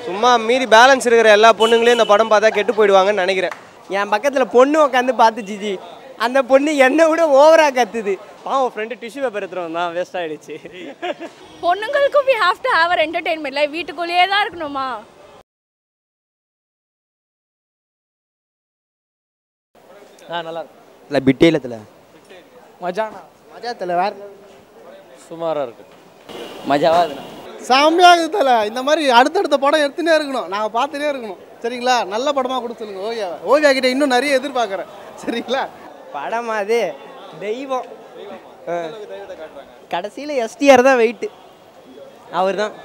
சும்மா மீதி பேலன்ஸ் இருக்கிற எல்லா பொண்ணுங்களையும் இந்த படம் பார்த்தா கெட்டு போயிடுவாங்கன்னு நினைக்கிறேன் என் பக்கத்தில் பொண்ணு உட்காந்து பார்த்து ஜிஜி அந்த பொண்ணு என்னை விட ஓவராக கத்துது பாவம் ஃப்ரெண்டு டிஷ்யூ பேப்பர் எடுத்துகிட்டு வந்தான் வேஸ்ட் ஆகிடுச்சு பொண்ணுங்களுக்கும் we have to have our entertainment life வீட்டுக்குள்ளேயே தான் இருக்கணுமா ஆ நல்லா இருக்கும் இல்லை பிட்டேலத்தில் மஜானா மஜாத்தில் வேற சுமாராக இருக்கு மஜாவா அதுண்ணா செம்மையாக இருக்குது தல இந்த மாதிரி அடுத்தடுத்த படம் எடுத்துனே இருக்கணும் நாங்கள் பார்த்துட்டே இருக்கணும் சரிங்களா நல்ல படமாக கொடுத்து சொல்லுங்க ஓவியாவை ஓவியா கிட்ட இன்னும் நிறைய எதிர்பார்க்குறேன் சரிங்களா படம் அது தெய்வம் கடைசியில் எஸ்டிஆர் தான் வெயிட்டு அவர் தான்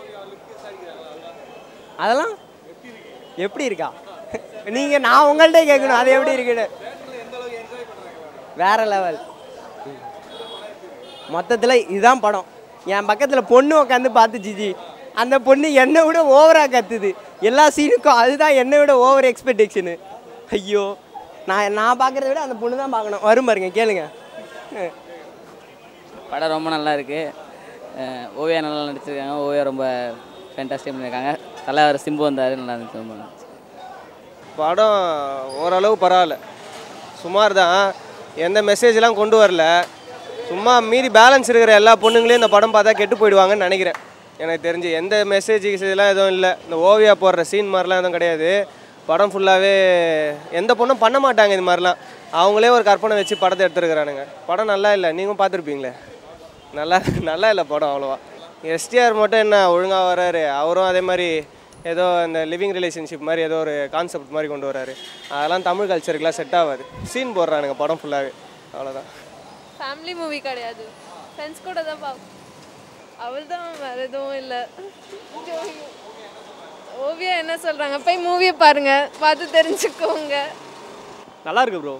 அதெல்லாம் எப்படி இருக்கா நீங்கள் நான் உங்கள்கிட்ட கேட்கணும் அது எப்படி இருக்குன்னு வேற லெவல் மொத்தத்தில் இதுதான் படம் என் பக்கத்தில் பொண்ணு உட்காந்து பார்த்து ஜிஜி அந்த பொண்ணு என்னை விட ஓவராக கத்துது எல்லா சீனுக்கும் அதுதான் என்னை விட ஓவர் எக்ஸ்பெக்டேஷனு ஐயோ நான் நான் பார்க்குறத விட அந்த பொண்ணு தான் பார்க்கணும் வரும் பாருங்க கேளுங்க படம் ரொம்ப நல்லா இருக்கு அஹ் ஓவியா நல்லா நடிச்சிருக்காங்க ஓவியா ரொம்ப ஃபேண்டாஸ்டிக் பண்ணியிருக்காங்க தலைவர் சிம்பு வந்தார் நல்லா இருந்துச்சு ரொம்ப நல்லா இருந்துச்சு. படம் ஓரளவு பரவாயில்ல சுமார் தான் எந்த மெசேஜ்லாம் கொண்டு வரல சும்மா மீதி பேலன்ஸ் இருக்கிற எல்லா பொண்ணுங்களையும் இந்த படம் பார்த்தா கெட்டு போயிடுவாங்கன்னு நினைக்கிறேன் எனக்கு தெரிஞ்சு எந்த மெசேஜ் இதெல்லாம் எதுவும் இல்லை இந்த ஓவியா போடுற சீன் மாதிரிலாம் எதுவும் கிடையாது படம் ஃபுல்லாகவே எந்த பொண்ணும் பண்ண மாட்டாங்க இது மாதிரிலாம் அவங்களே ஒரு கற்பனை வச்சு படத்தை எடுத்துருக்குறானுங்க படம் நல்லா இல்லை நீங்களும் பார்த்துருப்பீங்களே நல்லா நல்லா இல்லை படம் அவ்வளோவா எஸ்டிஆர் மட்டும் என்ன ஒழுங்காக வராரு அவரும் அதே மாதிரி ஏதோ இந்த லிவிங் ரிலேஷன்ஷிப் மாதிரி ஏதோ ஒரு கான்செப்ட் மாதிரி கொண்டு வராரு அதெல்லாம் தமிழ் கல்ச்சருக்குலாம் செட் ஆகாது சீன் போடுறானுங்க படம் ஃபுல்லாகவே அவ்வளோதான் ஃபேமிலி மூவி கிடையாது ஃப்ரெண்ட்ஸ் கூட தான் பார்ப்போம் அவள் தான் வேறு எதுவும் இல்லை ஓவியா என்ன சொல்கிறாங்க போய் மூவியை பாருங்க பார்த்து தெரிஞ்சுக்கோங்க நல்லா இருக்கு ப்ரோ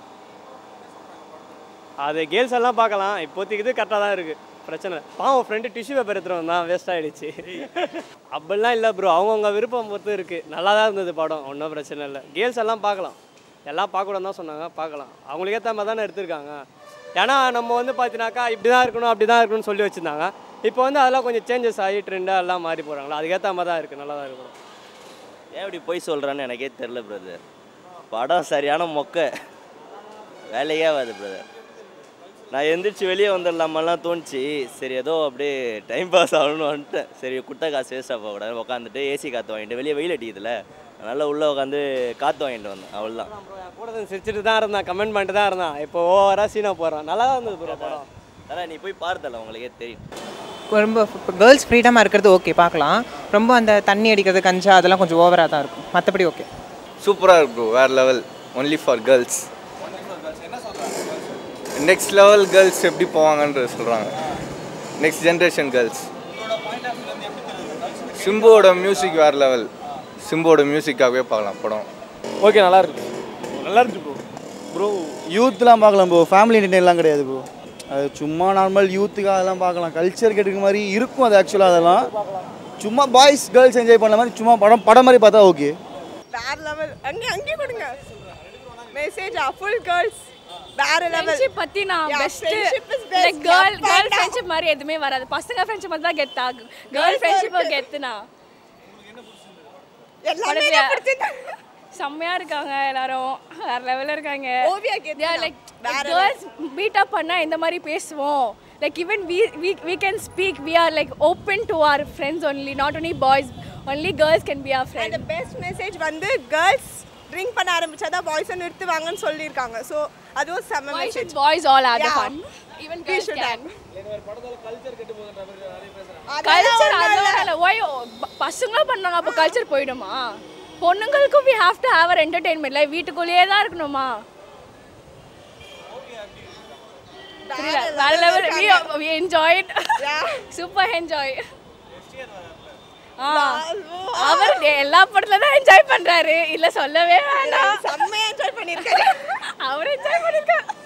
அது கேர்ள்ஸ் எல்லாம் பார்க்கலாம் இப்போதைக்கு இது கரெக்டாக தான் இருக்குது பிரச்சனை இல்லை. பாவம் ஃப்ரெண்டு டிஷ்யூ பேப்பர் எடுத்துகிட்டு வந்தான் வேஸ்ட் ஆகிடுச்சு அப்படிலாம் இல்லை ப்ரோ அவங்கவுங்க விருப்பம் பொறுத்து இருக்குது நல்லா தான் இருந்தது படம் ஒன்றும் பிரச்சனை இல்லை கேர்ள்ஸ் எல்லாம் பார்க்கலாம் எல்லாம் பார்க்கக்கூடாது தான் சொன்னாங்க பார்க்கலாம் அவங்களுக்கு ஏற்ற மாதிரி தானே எடுத்திருக்காங்க ஏன்னா நம்ம வந்து பார்த்தினாக்கா இப்படி தான் இருக்கணும் அப்படி தான் இருக்கணும்னு சொல்லி வச்சுருந்தாங்க இப்போ வந்து அதெல்லாம் கொஞ்சம் சேஞ்சஸ் ஆகி ட்ரெண்டாக எல்லாம் மாறி போகிறாங்களா அதுக்கேற்ற மாதிரி தான் இருக்குது நல்லா தான் இருக்கும் ஏன் இப்படி போய் சொல்கிறான்னு எனக்கே தெரில பிரதர் படம் சரியான மொக்க வேலையே ஆகாது பிரதர் நான் எந்திரிச்சு வெளியே வந்துடலாமெல்லாம் தோணுச்சு சரி ஏதோ அப்படியே டைம் பாஸ் ஆகணும்னு வந்துட்டேன் சரி குட்டை காசு வேஸ்ட்டாக போகக்கூடாது உட்காந்துட்டு ஏசி காற்று வாங்கிட்டு வெளியே வெயில் அடிக்குதுல அதனால் உள்ளே உட்காந்து காற்று வாங்கிட்டு வந்தேன் அவ்வளோதான் கூட தான் சிரிச்சிட்டு தான் இருந்தான் கமெண்ட் பண்ணிட்டு தான் இருந்தான் இப்போ ஓவராக சீனாக போகிறான் நல்லா தான் இருந்தது ப்ரோ படம் அதான் நீ போய் பார்த்தல உங்களுக்கே தெரியும் ரொம்ப கேர்ள்ஸ் ஃப்ரீடமாக இருக்கிறது ஓகே பார்க்கலாம் ரொம்ப அந்த தண்ணி அடிக்கிறது கஞ்சா அதெல்லாம் கொஞ்சம் ஓவராக தான் இருக்கும் மற்றபடி ஓகே சூப்பராக இருக்கு ப்ரோ வேறு level only for girls next level girls எப்படி போவாங்கன்றது சொல்கிறாங்க நெக்ஸ்ட் ஜென்ரேஷன் கேர்ள்ஸ் சிம்புவோட மியூசிக் வேறு லெவல் சிம்புவோட மியூசிக்காகவே பார்க்கலாம் படம் ஓகே நல்லா இருக்கு நல்லா இருக்கு ப்ரோ ப்ரோ யூத்லாம் பார்க்கலாம் ப்ரோ ஃபேமிலி என்டர்டெயின்லாம் கிடையாது ப்ரோ அது சும்மா நார்மல் யூத்துக்கு அதெல்லாம் பார்க்கலாம் கல்ச்சர் கெடுக்கிற மாதிரி இருக்கும் அது ஆக்சுவலாக அதெல்லாம் சும்மா பாய்ஸ் கேர்ள்ஸ் என்ஜாய் பண்ண மாதிரி சும்மா படம் படம் மாதிரி பார்த்தா ஓகே வேற லெவல் அங்கே அங்கே கொடுங்க மெசேஜ் ஃபுல் கேர்ள்ஸ் வேற லெவல் ஃப்ரெண்ட்ஷிப் பத்தி நான் Yeah, best friendship is best. Like girl Yeah, girl panda. ஃப்ரெண்ட்ஷிப் மாதிரி எதுவுமே வராது பசங்க ஃப்ரெண்ட்ஷிப் மட்டும் தான் கெத்தா கேர்ள் ஃப்ரெண்ட்ஷிப் கெத்துனா எல்லாமே படத்துல எனக்கு பிடிச்சது. செம்மையா இருக்காங்க எல்லாரும் வேற லெவல்ல இருக்காங்க ஓவியா கெத்துனா. லைக் வேற கேர்ள்ஸ் மீட் அப் பண்ணா இந்த மாதிரி பேசுவோம் like even we we we can speak we are like open to our friends only not only boys only girls can be our அந்த ஃப்ரெண்ட் பெஸ்ட் மெசேஜ் வந்து கேர்ள்ஸ் ட்ரிங்க் பண்ண ஆரம்பிச்சாதான் பாய்ஸை நிறுத்துவாங்கன்னு சொல்லியிருக்காங்க so அதுவும் செம்ம Why should message boys all have the Yeah. fun? Even We girls should can. அதெல்லாம் culture ஒண்ணும் இல்ல. அதனால ஒய் பசங்களும் பண்ணாங்க அப்போ கல்ச்சர் போயிடுமா பொண்ணுங்களுக்கும் we have to have our entertainment life வீட்டுக்குள்ளேயே தான் இருக்கணுமா புரியல வேற level we enjoyed super enjoy அவர் எல்லா படத்துல தான் என்ஜாய் பண்றாரு இல்ல சொல்லவே வேண்டாம் செம்மையா என்ஜாய் பண்ணியிருக்காரு அவர் என்ஜாய் பண்ணிருக்காரு